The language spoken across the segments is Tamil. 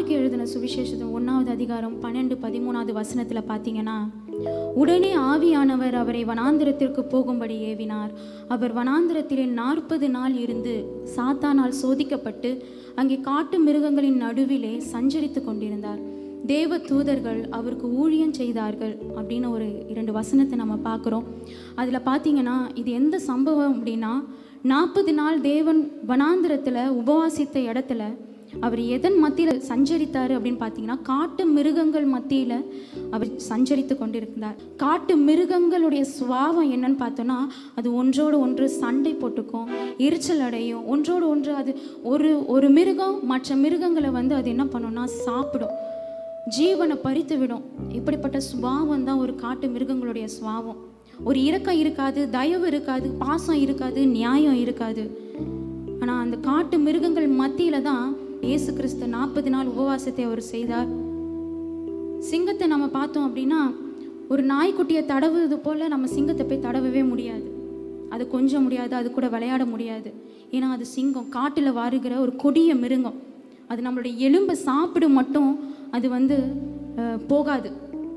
மார்க் எழுதின சுவிசேஷத்தின் ஒன்றாவது அதிகாரம் பன்னெண்டு பதிமூணாவது வசனத்தில் பார்த்தீங்கன்னா உடனே ஆவியானவர் அவரை வனாந்திரத்திற்கு போகும்படி ஏவினார் அவர் வனாந்திரத்திலே நாற்பது நாள் இருந்து சாத்தானால் சோதிக்கப்பட்டு அங்கே காட்டு மிருகங்களின் நடுவிலே சஞ்சரித்து கொண்டிருந்தார் தேவ தூதர்கள் அவருக்கு ஊழியம் செய்தார்கள் அப்படின்னு ஒரு இரண்டு வசனத்தை நம்ம பார்க்குறோம் அதில் பார்த்தீங்கன்னா இது எந்த சம்பவம் அப்படின்னா நாற்பது நாள் தேவன் வனாந்திரத்தில் உபவாசித்த இடத்துல அவர் எதன் மத்தியில் சஞ்சரித்தார் அப்படின்னு பார்த்தீங்கன்னா காட்டு மிருகங்கள் மத்தியில் அவர் சஞ்சரித்து கொண்டிருந்தார் காட்டு மிருகங்களுடைய சுவாவம் என்னன்னு பார்த்தோன்னா அது ஒன்றோடு ஒன்று சண்டை போட்டுக்கும் எரிச்சல் அடையும் ஒன்றோடு ஒன்று அது ஒரு ஒரு மிருகம் மற்ற மிருகங்களை வந்து அது என்ன பண்ணும்னா சாப்பிடும் ஜீவனை பறித்து விடும் இப்படிப்பட்ட சுபாவம் தான் ஒரு காட்டு மிருகங்களுடைய சுபாவம் ஒரு இரக்கம் இருக்காது தயவு இருக்காது பாசம் இருக்காது நியாயம் இருக்காது ஆனால் அந்த காட்டு மிருகங்கள் மத்தியில தான் இயேசு கிறிஸ்து நாற்பது நாள் உபவாசத்தை அவர் செய்தார் சிங்கத்தை நம்ம பார்த்தோம் அப்படின்னா ஒரு நாய்க்குட்டியை தடவுறது போல நம்ம சிங்கத்தை போய் தடவவே முடியாது அது கொஞ்சம் முடியாது அது கூட விளையாட முடியாது ஏன்னா அது சிங்கம் காட்டில் வாருகிற ஒரு கொடிய மிருகம் அது நம்மளுடைய எலும்பை சாப்பிடு மட்டும் அது வந்து அஹ், போகாது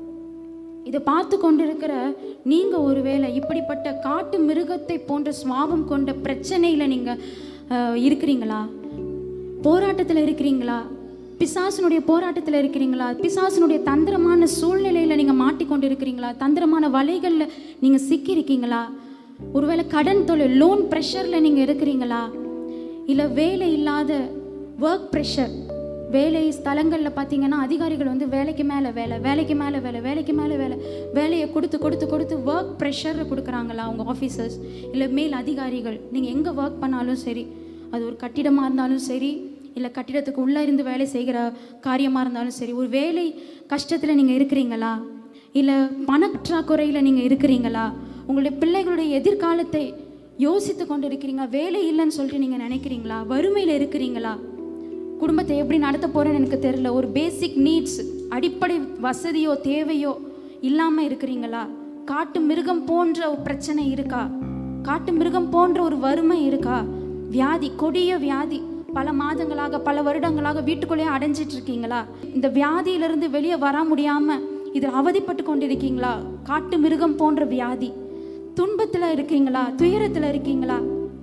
இதை பார்த்து கொண்டிருக்கிற நீங்க ஒருவேளை இப்படிப்பட்ட காட்டு மிருகத்தை போன்ற சுவாபம் கொண்ட பிரச்சனையில நீங்க அஹ், இருக்கிறீங்களா போராட்டத்தில் இருக்கிறீங்களா பிசாசனுடைய போராட்டத்தில் இருக்கிறீங்களா பிசாசனுடைய தந்திரமான சூழ்நிலையில் நீங்கள் மாட்டிக்கொண்டு இருக்கிறீங்களா தந்திரமான வலைகளில் நீங்கள் சிக்கியிருக்கீங்களா ஒருவேளை கடன் தொழில் லோன் ப்ரெஷரில் நீங்கள் இருக்கிறீங்களா இல்லை வேலை இல்லாத ஒர்க் ப்ரெஷர் வேலை ஸ்தலங்களில் பார்த்தீங்கன்னா அதிகாரிகள் வந்து வேலைக்கு மேலே வேலை வேலைக்கு மேலே வேலை வேலைக்கு மேலே வேலை வேலையை கொடுத்து கொடுத்து கொடுத்து ஒர்க் ப்ரெஷரை கொடுக்குறாங்களா அவங்க ஆஃபீஸர்ஸ் இல்லை மேல் அதிகாரிகள் நீங்கள் எங்கே ஒர்க் பண்ணாலும் சரி அது ஒரு கட்டிடமாக இருந்தாலும் சரி இல்லை கட்டிடத்துக்கு உள்ளே இருந்து வேலை செய்கிற காரியமாக இருந்தாலும் சரி ஒரு வேலை கஷ்டத்தில் நீங்கள் இருக்கிறீங்களா இல்லை பணப்பற்றாக்குறையில் நீங்கள் இருக்கிறீங்களா உங்களுடைய பிள்ளைகளுடைய எதிர்காலத்தை யோசித்து கொண்டு இருக்கிறீங்க வேலை இல்லைன்னு சொல்லிட்டு நீங்கள் நினைக்கிறீங்களா வறுமையில் இருக்கிறீங்களா குடும்பத்தை எப்படி நடத்த போகிறேன்னு எனக்கு தெரியல ஒரு பேசிக் நீட்ஸ் அடிப்படை வசதியோ தேவையோ இல்லாமல் இருக்கிறீங்களா காட்டு மிருகம் போன்ற ஒரு பிரச்சனை இருக்கா காட்டு மிருகம் போன்ற ஒரு வறுமை இருக்கா வியாதி கொடிய வியாதி பல மாதங்களாக பல வருடங்களாக வீட்டுக்குள்ளேயே அடைஞ்சிட்டு இருக்கீங்களா இந்த வியாதியிலிருந்து வெளியே வர முடியாம இதில் அவதிப்பட்டு கொண்டிருக்கீங்களா காட்டு மிருகம் போன்ற வியாதி துன்பத்தில் இருக்கீங்களா துயரத்தில் இருக்கீங்களா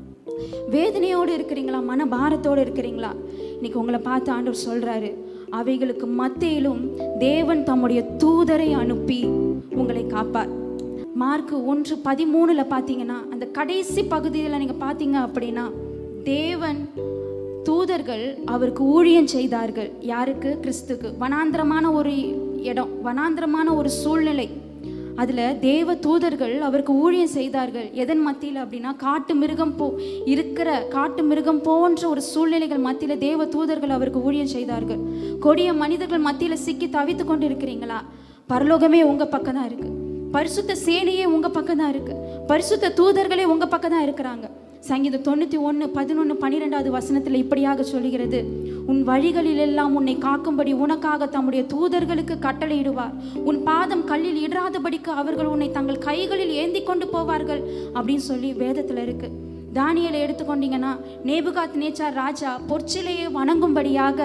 வேதனையோடு இருக்கிறீங்களா மன பாரத்தோடு இருக்கிறீங்களா இன்னைக்கு உங்களை பார்த்து ஆண்டவர் சொல்றாரு அவைகளுக்கு மத்தியிலும் தேவன் தம்முடைய தூதரை அனுப்பி உங்களை காப்பார் மார்க் ஒன்று பதிமூணுல பார்த்தீங்கன்னா அந்த கடைசி பகுதியில் நீங்க பார்த்தீங்க அப்படின்னா தேவன் தூதர்கள் அவருக்கு ஊழியம் செய்தார்கள் யாருக்கு கிறிஸ்துக்கு வனாந்திரமான ஒரு இடம் வனாந்திரமான ஒரு சூழ்நிலை அதில் தேவ தூதர்கள் அவருக்கு ஊழியம் செய்தார்கள் எதன் மத்தியில் அப்படின்னா காட்டு மிருகம் போ இருக்கிற காட்டு மிருகம் போன்ற ஒரு சூழ்நிலைகள் மத்தியில் தேவ தூதர்கள் அவருக்கு ஊழியம் செய்தார்கள் கொடிய மனிதர்கள் மத்தியில் சிக்கி தவித்து கொண்டு இருக்கிறீங்களா பரலோகமே உங்கள் பக்கம் தான் இருக்குது பரிசுத்த சேனையே உங்கள் பக்கம் தான் இருக்குது பரிசுத்த தூதர்களே உங்கள் பக்கம் தான் இருக்கிறாங்க சங்கீதம் தொண்ணூற்றி ஒன்று பதினொன்று பன்னிரெண்டாவது வசனத்தில் இப்படியாக சொல்கிறது உன் வழிகளில் எல்லாம் உன்னை காக்கும்படி உனக்காக தம்முடைய தூதர்களுக்கு கட்டளையிடுவார் உன் பாதம் கல்லில் இடாதபடிக்கு அவர்கள் உன்னை தங்கள் கைகளில் ஏந்தி கொண்டு போவார்கள் அப்படின்னு சொல்லி வேதத்தில் இருக்கு தானியலை எடுத்துக்கொண்டீங்கன்னா நேபுகாத் நேச்சார் ராஜா பொற்சிலையை வணங்கும்படியாக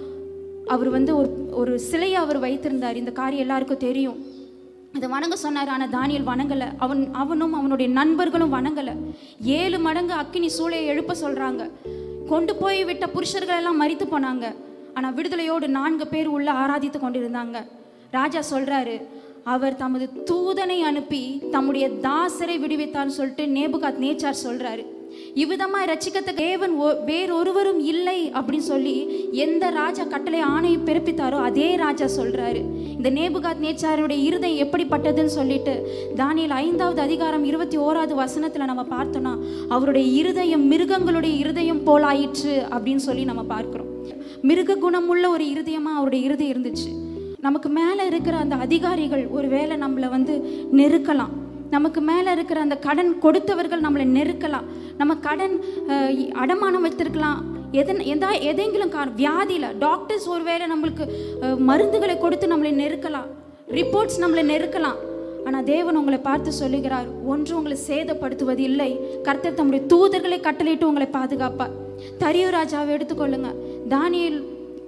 அவர் வந்து ஒரு ஒரு சிலையை அவர் வைத்திருந்தார் இந்த காரியம் எல்லாருக்கும் தெரியும் அதை வணங்க சொன்னார் ஆனால் தானியல் வணங்கலை அவன் அவனும் அவனுடைய நண்பர்களும் வணங்கலை ஏழு மடங்கு அக்கினி சூளையை எழுப்ப சொல்கிறாங்க கொண்டு போய் விட்ட புருஷர்கள் எல்லாம் மரித்து போனாங்க ஆனால் விடுதலையோடு நான்கு பேர் உள்ள ஆராதித்து கொண்டிருந்தாங்க ராஜா சொல்றாரு அவர் தமது தூதனை அனுப்பி தம்முடைய தாசரை விடுவித்தார்னு சொல்லிட்டு நேபுகாத் நேச்சார் சொல்றாரு இவ்விதமாய் ரட்சிக்கத்தக்க தேவன் ஒ- வேறொருவரும் இல்லை அப்படின்னு சொல்லி எந்த ராஜா கட்டளை ஆணை பிறப்பித்தாரோ அதே ராஜா சொல்றாரு இந்த நேபுகாத் நேச்சாருடைய இருதயம் எப்படிப்பட்டதுன்னு சொல்லிட்டு தானியேல் ஐந்தாவது அதிகாரம் இருபத்தி ஓராவது வசனத்துல நம்ம பார்த்தோம்னா அவருடைய இருதயம் மிருகங்களுடைய இருதயம் போலாயிற்று அப்படின்னு சொல்லி நம்ம பார்க்கிறோம் மிருக குணமுள்ள ஒரு இருதயமா அவருடைய இருதயம் இருந்துச்சு நமக்கு மேலே இருக்கிற அந்த அதிகாரிகள் ஒருவேளை நம்மளை வந்து நெருக்கலாம் நமக்கு மேலே இருக்கிற அந்த கடன் கொடுத்தவர்கள் நம்மளை நெருக்கலாம் நம்ம கடன் அஹ், அடமானம் வைத்திருக்கலாம் எதன் எதா எதெங்கிலும் கா வியாதியில் டாக்டர்ஸ் ஒருவேளை நம்மளுக்கு அஹ், மருந்துகளை கொடுத்து நம்மளை நெருக்கலாம் ரிப்போர்ட்ஸ் நம்மளை நெருக்கலாம் ஆனால் தேவன் உங்களை பார்த்து சொல்லுகிறார் ஒன்று உங்களை சேதப்படுத்துவது இல்லை கர்த்தர் தம்முடைய தூதர்களை கட்டளையிட்டு உங்களை பாதுகாப்பார் தரியு ராஜாவை எடுத்துக்கொள்ளுங்க தானியேல்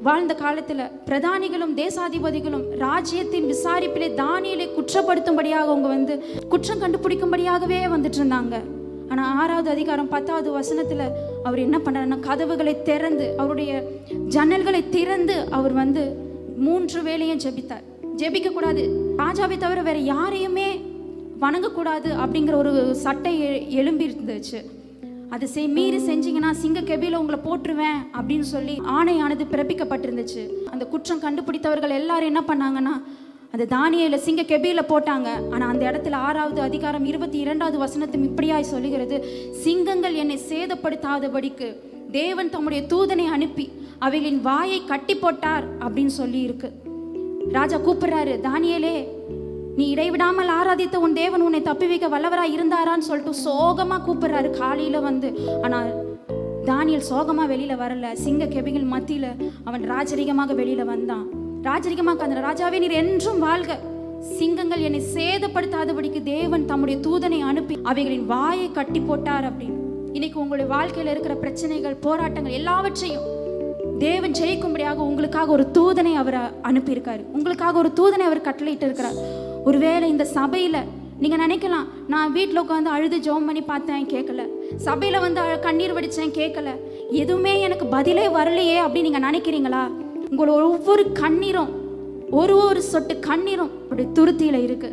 வாழ்ந்த காலத்தில் பிரதானிகளும் தேசாதிபதிகளும் ராஜ்யத்தின் விசாரிப்பிலே தானியலை குற்றப்படுத்தும்படியாக அவங்க வந்து குற்றம் கண்டுபிடிக்கும்படியாகவே வந்துட்டு இருந்தாங்க ஆனால் ஆறாவது அதிகாரம் பத்தாவது வசனத்தில் அவர் என்ன பண்ணாருன்னா கதவுகளை திறந்து அவருடைய ஜன்னல்களை திறந்து அவர் வந்து மூன்று வேளையும் ஜெபித்தார் ஜெபிக்க கூடாது ராஜாவை தவிர வேற யாரையுமே வணங்கக்கூடாது அப்படிங்கிற ஒரு சட்டை எ- எழும்பி இருந்துச்சு அது செய் மீறி செஞ்சீங்கன்னா சிங்க கெபியில் உங்களை போட்டுருவேன் அப்படின்னு சொல்லி ஆணையானது பிறப்பிக்கப்பட்டிருந்துச்சு அந்த குற்றம் கண்டுபிடித்தவர்கள் எல்லாரும் என்ன பண்ணாங்கன்னா அந்த தானியேல சிங்க கெபியில போட்டாங்க ஆனா அந்த இடத்துல ஆறாவது அதிகாரம் இருபத்தி இரண்டாவது வசனத்தும் இப்படியாய் சொல்லுகிறது சிங்கங்கள் என்னை சேதப்படுத்தாதபடிக்கு தேவன் தம்முடைய தூதனை அனுப்பி அவைகளின் வாயை கட்டி போட்டார் அப்படின்னு சொல்லி இருக்கு ராஜா கூப்பிடுறாரு தானியேலே நீ இடைவிடாமல் ஆராதித்த உன் தேவன் உன்னை தப்பி வைக்க வல்லவரா இருந்தாரான்னு சொல்லிட்டு சோகமா கூப்பிடுறாரு காலையில வந்து ஆனா தானியல் சோகமா வெளியில வரல சிங்க கெபிகள் மத்தியில அவன் ராஜரிகமாக வெளியில வந்தான் ராஜரிகமாக அந்த ராஜாவே நீர் என்றும் வாழ்க சிங்கங்கள் என்னை சேதப்படுத்தாதபடிக்கு தேவன் தம்முடைய தூதனை அனுப்பி அவைகளின் வாயை கட்டி போட்டார் அப்படின்னு இன்னைக்கு உங்களுடைய வாழ்க்கையில இருக்கிற பிரச்சனைகள் போராட்டங்கள் எல்லாவற்றையும் தேவன் ஜெயிக்கும்படியாக உங்களுக்காக ஒரு தூதனை அவர் அனுப்பியிருக்காரு உங்களுக்காக ஒரு தூதனை அவர் கட்டளையிட்டு இருக்கிறார் ஒருவேளை இந்த சபையில நீங்க நினைக்கலாம் நான் வீட்டில் உட்காந்து அழுது ஜெபம் பண்ணி பார்த்தேன் கேட்கல சபையில வந்து அழ- கண்ணீர் வடிச்சேன் கேட்கல எதுவுமே எனக்கு பதிலே வரலையே அப்படின்னு நீங்க நினைக்கிறீங்களா உங்களோட ஒவ்வொரு கண்ணீரும் ஒரு ஒரு சொட்டு கண்ணீரும் அப்படி துருத்தியில இருக்கு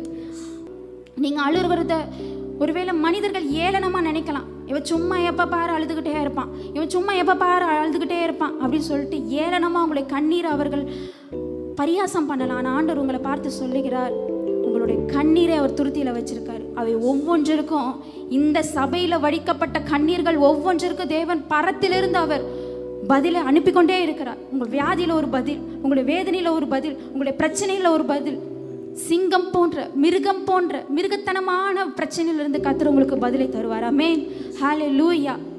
நீங்க அழுகிறத ஒருவேளை மனிதர்கள் ஏளனமா நினைக்கலாம் இவன் சும்மா எப்ப பாரு அழுதுகிட்டே இருப்பான் இவன் சும்மா எப்ப பாரு அழுதுகிட்டே இருப்பான் அப்படின்னு சொல்லிட்டு ஏளனமா உங்களுடைய கண்ணீர் அவர்கள் பரியாசம் பண்ணலாம் ஆனா ஆண்டவர் உங்களை பார்த்து சொல்லுகிறார் உங்களுடைய கண்ணீரை அவர் துருத்தியில வச்சிருக்காரு அவை ஒவ்வொன்றிற்கும் இந்த சபையில வடிக்கப்பட்ட கண்ணீர்கள் ஒவ்வொன்றிற்கும் தேவன் பரத்திலிருந்து அவர் பதிலை அனுப்பி கொண்டே இருக்கிறார் உங்கள் வியாதியில ஒரு பதில் உங்களுடைய வேதனையில ஒரு பதில் உங்களுடைய பிரச்சனையில ஒரு பதில் சிங்கம் போன்ற மிருகம் போன்ற மிருகத்தனமான பிரச்சனையிலிருந்து கர்த்தர் உங்களுக்கு பதிலை தருவார் அமேன் ஹாலே லூயா